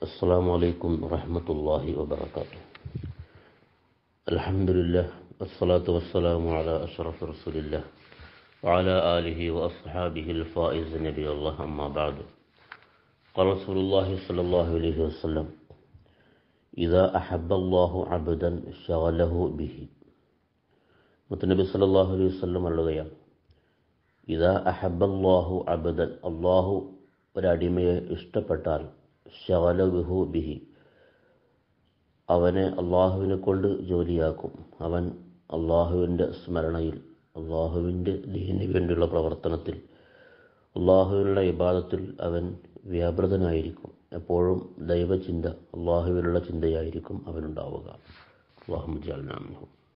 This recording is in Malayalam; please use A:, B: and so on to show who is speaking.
A: السلام عليكم ورحمة الله وبركاته الحمد لله والصلاة والسلام على أشرف رسول الله وعلى آله وأصحابه الفائز نبي الله أما بعد قال رسول الله صلى الله عليه وسلم إذا أحب الله عبدا شغله به മുത്തനബി സല്ലല്ലാഹു അലൈഹി വസല്ലം പറയുകയാണ് ഇതാ അഹബല്ലാഹു അബദൻ അള്ളാഹു ഒരടിമയെ ഇഷ്ടപ്പെട്ടാൽ ഷവലബിഹു ബിഹി അവനെ അള്ളാഹുവിനെ കൊണ്ട് ജോലിയാക്കും അവൻ അള്ളാഹുവിൻ്റെ സ്മരണയിൽ അള്ളാഹുവിൻ്റെ ദീനിന് വേണ്ടിയുള്ള പ്രവർത്തനത്തിൽ അള്ളാഹുവിനുള്ള ഇബാദത്തിൽ അവൻ വ്യാപൃതനായിരിക്കും എപ്പോഴും ദൈവചിന്ത അള്ളാഹുവിനുള്ള ചിന്തയായിരിക്കും അവനുണ്ടാവുക അള്ളാഹു ജാലിനാമിനും